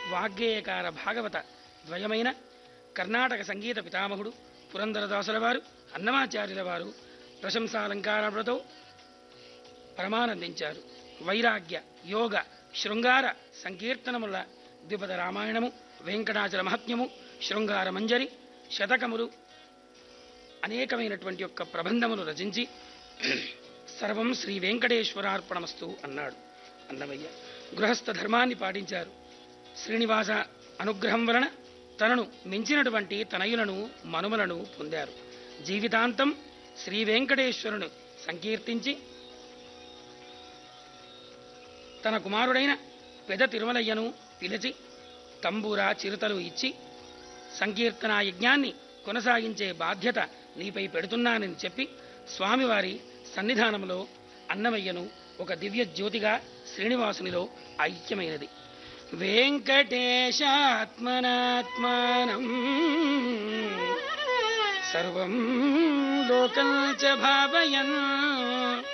వాగ్గేయకార భాగవత ద్వయమైన కర్ణాటక సంగీత పితామహుడు పురందరదాసుల వారు అన్నమాచార్యుల వారు ప్రశంసాలంకారములతో పరమానందించారు వైరాగ్య యోగ శృంగార సంకీర్తనముల ద్విపద రామాయణము వెంకటాచల మహత్యము శృంగార మంజరి శతకములు అనేకమైనటువంటి యొక్క ప్రబంధములు రచించి సర్వం శ్రీ వెంకటేశ్వరార్పణమస్తు అన్నాడు అన్నమయ్య గృహస్థ ధర్మాన్ని పాటించారు శ్రీనివాస అనుగ్రహం వలన తనను మించినటువంటి తనయులను మనుమలను పొందారు జీవితాంతం శ్రీ వెంకటేశ్వరును సంకీర్తించి తన కుమారుడైన పెద తిరుమలయ్యను పిలిచి తంబూరా చిరుతలు ఇచ్చి సంకీర్తనా యజ్ఞాన్ని కొనసాగించే బాధ్యత నీపై పెడుతున్నానని చెప్పి స్వామివారి సన్నిధానంలో అన్నమయ్యను ఒక దివ్య జ్యోతిగా శ్రీనివాసునిలో ఐక్యమైనది వెంకటేశాత్మనాత్మానం సర్వం లోకం చ భావయన్